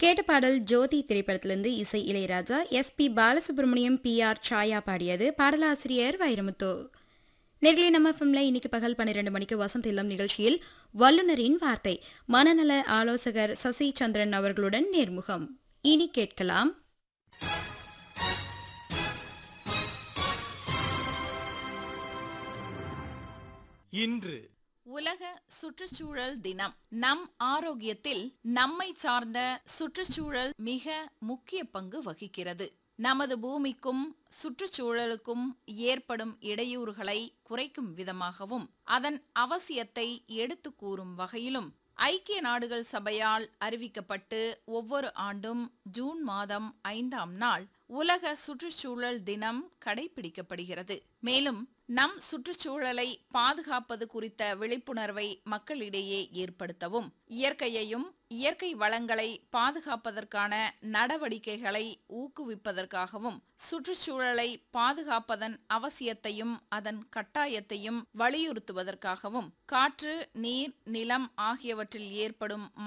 கேட்ட பாடல் ஜோதி திரைப்படத்திலிருந்து இசை Ilaiyaraaja S P Balasubrahmanyam B R Chaya பாடியது பாடலாசிரியர் வைரமுத்து நேர்களே நம்ம ஃபிலிம்ல இன்னைக்கு பகல் பன்னிரண்டு மணிக்கு வசந்த் இல்லம் நிகழ்ச்சியில் வல்லுநரின் வார்த்தை மனநல ஆலோசகர் சசி சந்திரன் அவர்களுடன் நேர்முகம் இனி கேட்கலாம் இன்று உலக சுற்றுச்சூழல் தினம் நம் ஆரோக்கியத்தில் நம்மை சார்ந்த சுற்றுச்சூழல் மிக முக்கிய பங்கு வகிக்கிறது நமது பூமிக்கும் சுற்றுச்சூழலுக்கும் ஏற்படும் இடையூறுகளை குறைக்கும் விதமாகவும் அதன் அவசியத்தை எடுத்து கூறும் வகையிலும் ஐக்கிய நாடுகள் சபையால் அறிவிக்கப்பட்டு ஒவ்வொரு ஆண்டும் ஜூன் மாதம் ஐந்தாம் நாள் உலக சுற்றுச்சூழல் தினம் கடைபிடிக்கப்படுகிறது மேலும் நம் சுற்றுச்சூழலை பாதுகாப்பது குறித்த விழிப்புணர்வை மக்களிடையே ஏற்படுத்தவும் இயற்கையையும் இயற்கை வளங்களை பாதுகாப்பதற்கான நடவடிக்கைகளை ஊக்குவிப்பதற்காகவும் சுற்றுச்சூழலை பாதுகாப்பதன் அவசியத்தையும் அதன் கட்டாயத்தையும் வலியுறுத்துவதற்காகவும் காற்று நீர் நிலம் ஆகியவற்றில் ஏற்படும்